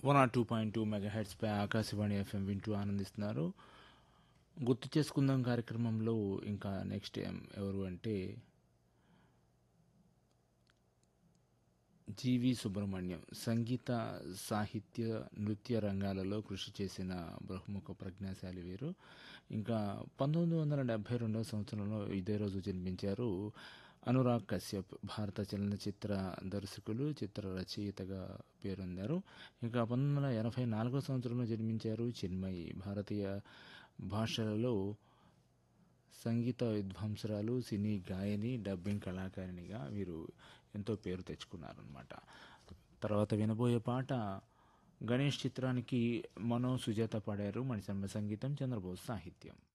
one or two point two mega హెడ్స్పై Akashvani FM వింటూ ఆనందిస్తున్నారు గుర్తు చేసుకుందాం కార్యక్రమంలో ఇంకా నెక్స్ట్ ఏం ఎవరు అంటే జీవి సుబ్రహ్మణ్యం సంగీత సాహిత్య నృత్య రంగాలలో కృషి చేసిన బహుముఖ ప్రజ్ఞాశాలి వీరు ఇంకా పంతొమ్మిది వందల డెబ్భై రెండవ సంవత్సరంలో ఇదే రోజు జన్మించారు అనురాగ్ కశ్యప్ భారత చలనచిత్ర దర్శకులు చిత్ర రచయితగా పేరొందారు ఇంకా పంతొమ్మిది వందల ఎనభై నాలుగో సంవత్సరంలో జన్మించారు చిన్మయి భారతీయ భాషలలో సంగీత విద్వాంసరాలు సినీ గాయని డబ్బింగ్ కళాకారిణిగా వీరు ఎంతో పేరు తెచ్చుకున్నారనమాట తర్వాత వినబోయే పాట గణేష్ చిత్రానికి మనో సుజాత పాడారు మణిశర్మ సంగీతం చంద్రబోస్ సాహిత్యం